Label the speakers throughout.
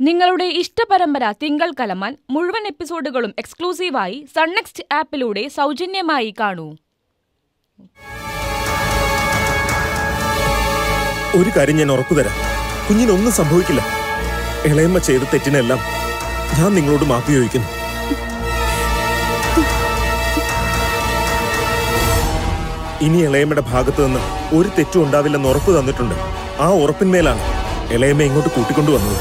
Speaker 1: നിങ്ങളുടെ ഇഷ്ടപരമ്പര തിങ്കൾ കലമാൻ മുഴുവൻ എപ്പിസോഡുകളും എക്സ്ക്ലൂസീവായി സൺനെക്സ്റ്റ് ആപ്പിലൂടെ സൗജന്യമായി കാണൂ
Speaker 2: ഒരു കാര്യം ഞാൻ ഉറപ്പു തരാം കുഞ്ഞിനൊന്നും സംഭവിക്കില്ല ഇളയമ്മ ചെയ്ത തെറ്റിനെല്ലാം ഞാൻ നിങ്ങളോട് മാപ്പി ചോദിക്കുന്നു ഇനി ഇളയമ്മയുടെ ഭാഗത്തു നിന്ന് ഒരു തെറ്റും ഉണ്ടാവില്ലെന്ന് ഉറപ്പ് തന്നിട്ടുണ്ട് ആ ഉറപ്പിന്മേലാണ് ഇളയമ്മ ഇങ്ങോട്ട് കൂട്ടിക്കൊണ്ടുവന്നത്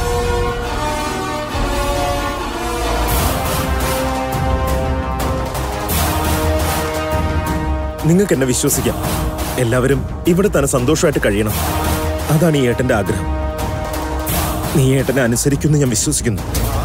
Speaker 2: നിങ്ങൾക്ക് എന്നെ വിശ്വസിക്കാം എല്ലാവരും ഇവിടെ തന്നെ സന്തോഷമായിട്ട് കഴിയണം അതാണ് ഈ ഏട്ടന്റെ ആഗ്രഹം നീ ഏട്ടനെ അനുസരിക്കുമെന്ന് ഞാൻ വിശ്വസിക്കുന്നു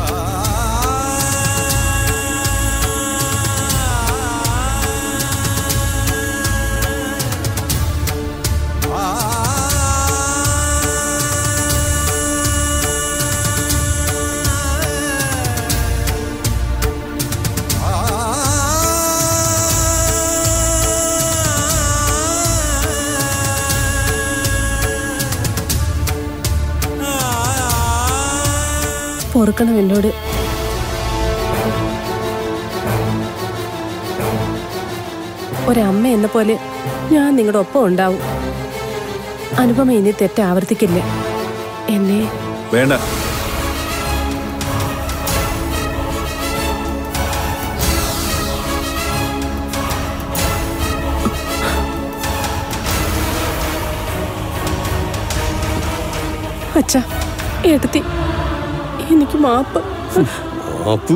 Speaker 3: പൊറുക്കണം എന്നോട് ഒരമ്മ എന്ന പോലെ ഞാൻ നിങ്ങളുടെ ഒപ്പം ഉണ്ടാവും അനുപമ ഇനി തെറ്റ് ആവർത്തിക്കില്ല എന്നെ
Speaker 4: വേണ്ട
Speaker 3: അച്ഛ എടുത്തി എനിക്ക് മാപ്പ്
Speaker 2: അപ്പു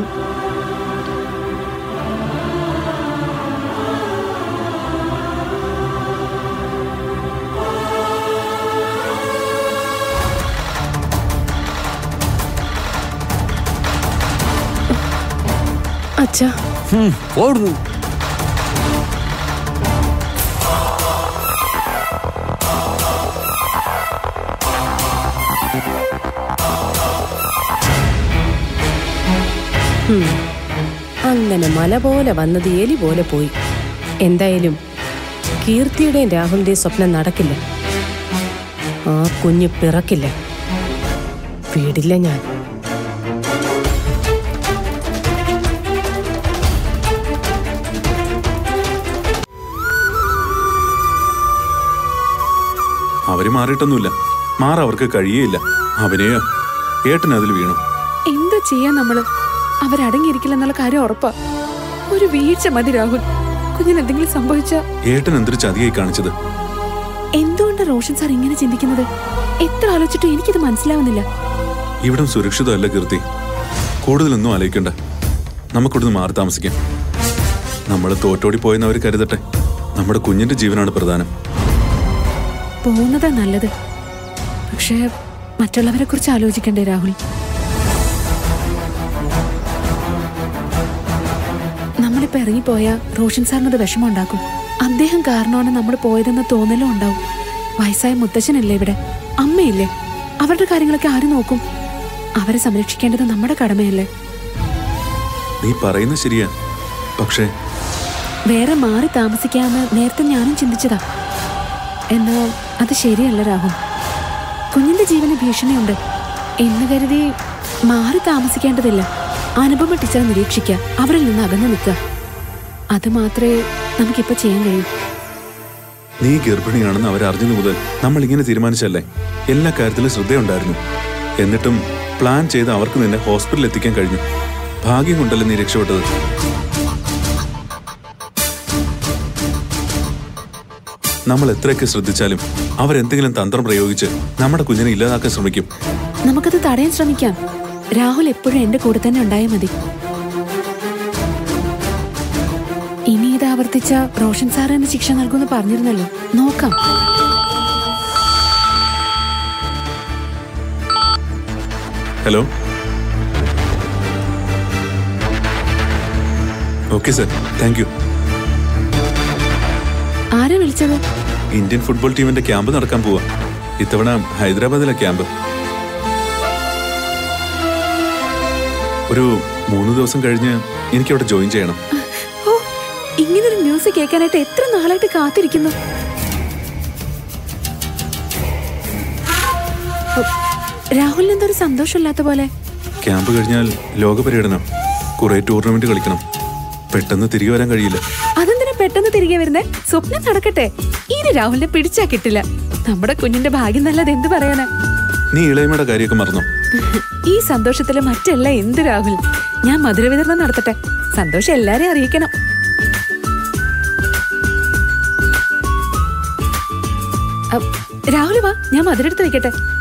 Speaker 3: അച്ഛ
Speaker 5: ഓടുന്നു
Speaker 3: അങ്ങനെ മല പോലെ വന്നത് എലി പോലെ പോയി എന്തായാലും കീർത്തിയുടെയും രാഹുലിന്റെയും സ്വപ്നം നടക്കില്ല ആ കുഞ്ഞ് പിറക്കില്ല വീടില്ല ഞാൻ
Speaker 4: അവര് മാറിയിട്ടൊന്നുമില്ല മാറാൻ അവർക്ക് കഴിയേയില്ല അവനെയോ ഏട്ടൻ അതിൽ വീണു
Speaker 6: എന്താ ചെയ്യാ നമ്മള് അവരടങ്ങിയിരിക്കില്ലെന്നുള്ള കാര്യം ഉറപ്പാ ഒരു വീഴ്ച മതി രാഹുൽ കുഞ്ഞിന് എന്തെങ്കിലും സംഭവിച്ച
Speaker 4: ഏട്ടൻ എന്തൊരു ചതിയായി കാണിച്ചത്
Speaker 6: എന്തുകൊണ്ട് റോഷൻ സാർ ഇങ്ങനെ ചിന്തിക്കുന്നത് എത്ര ആലോചിച്ചിട്ടും എനിക്കിത് മനസ്സിലാവുന്നില്ല
Speaker 4: ഇവിടം സുരക്ഷിതമല്ല കീർത്തി കൂടുതലൊന്നും ആലോചിക്കണ്ട നമുക്കിവിടുന്ന് മാറി താമസിക്കാം നമ്മൾ തോറ്റോടി പോയെന്നവർ കരുതട്ടെ നമ്മുടെ കുഞ്ഞിന്റെ ജീവനാണ് പ്രധാനം
Speaker 6: പോകുന്നതാ നല്ലത് പക്ഷേ മറ്റുള്ളവരെ കുറിച്ച് ആലോചിക്കണ്ടേ രാഹുൽ നമ്മളിപ്പോ ഇറങ്ങിപ്പോയാ റോഷൻ സാറിനത് വിഷമം ഉണ്ടാക്കും അദ്ദേഹം കാരണമാണ് നമ്മൾ പോയതെന്ന തോന്നലും ഉണ്ടാവും വയസ്സായ മുത്തശ്ശനല്ലേ ഇവിടെ അമ്മയില്ലേ അവരുടെ കാര്യങ്ങളൊക്കെ ആര് നോക്കും അവരെ സംരക്ഷിക്കേണ്ടത് നമ്മുടെ കടമയല്ലേ
Speaker 4: നീ പറയുന്നത് ശരിയാ പക്ഷേ
Speaker 6: വേറെ മാറി താമസിക്കാമെന്ന് നേരത്തെ ഞാനും ചിന്തിച്ചതാ എന്നാ അത് ശരിയല്ല രാഹുൽ കുഞ്ഞിന്റെ ജീവന് ഭീഷണിയുണ്ട് എന്ന് കരുതി മാറി താമസിക്കേണ്ടതില്ല അനുപമ ടീച്ചറെ നിരീക്ഷിക്കുക അവരിൽ നിന്ന് അകന്നു നിൽക്കുക അത് മാത്രമേ നമുക്കിപ്പോ ചെയ്യാൻ കഴിയൂ
Speaker 4: നീ ഗർഭിണിയാണെന്ന് അവരറിഞ്ഞതു മുതൽ നമ്മൾ ഇങ്ങനെ തീരുമാനിച്ചല്ലേ എല്ലാ കാര്യത്തിലും ശ്രദ്ധയുണ്ടായിരുന്നു എന്നിട്ടും പ്ലാൻ ചെയ്ത് അവർക്ക് നിന്നെ ഹോസ്പിറ്റലിൽ എത്തിക്കാൻ കഴിഞ്ഞു ഭാഗ്യം കൊണ്ടല്ലേ നീ രക്ഷപ്പെട്ടത് നമ്മൾ എത്രയൊക്കെ ശ്രദ്ധിച്ചാലും അവരെന്തെങ്കിലും തന്ത്രം പ്രയോഗിച്ച് നമ്മുടെ കുഞ്ഞിനെ ഇല്ലാതാക്കാൻ ശ്രമിക്കും
Speaker 6: നമുക്കത് തടയാൻ ശ്രമിക്കാം രാഹുൽ എപ്പോഴും എന്റെ കൂടെ തന്നെ ഉണ്ടായാൽ മതി ഇനി ഇത് ആവർത്തിച്ച റോഷൻ സാർ എന്നെ ശിക്ഷ നൽകുമെന്ന് പറഞ്ഞിരുന്നല്ലോ നോക്കാം
Speaker 4: hello okay sir thank you
Speaker 6: ആരാ വിളിച്ചത്
Speaker 4: ഇന്ത്യൻ ഫുട്ബോൾ ടീമിന്റെ ക്യാമ്പ് നടക്കാൻ പോവാ ഇത്തവണ ഹൈദരാബാദിലെ ക്യാമ്പ് ഒരു മൂന്ന് ദിവസം കഴിഞ്ഞ് എനിക്ക് അവിടെ ജോയിൻ ചെയ്യണം
Speaker 6: ഓ ഇങ്ങനൊരു ന്യൂസ് കേൾക്കാനായിട്ട് എത്ര നാളായിട്ട് കാത്തിരിക്കുന്നു രാഹുലിന് എന്തൊരു സന്തോഷമില്ലാത്ത പോലെ
Speaker 4: ക്യാമ്പ് കഴിഞ്ഞാൽ ലോക പര്യടനം കുറെ ടൂർണമെന്റ് കളിക്കണം പെട്ടെന്ന് തിരികെ വരാൻ കഴിയില്ല
Speaker 6: അതെന്തിനാ പെട്ടെന്ന് തിരികെ വരുന്നേ സ്വപ്നം നടക്കട്ടെ ഇനി രാഹുലിനെ പിടിച്ചാ കിട്ടില്ല നമ്മുടെ കുഞ്ഞിന്റെ ഭാഗ്യം നല്ലത് എന്ത് പറയാനാ
Speaker 4: നീ ഇളയമയുടെ കാര്യമൊക്കെ മറന്നോ
Speaker 6: ഈ സന്തോഷത്തില് മറ്റല്ല എന്ത് രാഹുൽ ഞാൻ മധുര വിതരണം നടത്തട്ടെ സന്തോഷം എല്ലാരെയും അറിയിക്കണം അ, രാഹുൽ വാ ഞാൻ മധുരെടുത്ത് വെക്കട്ടെ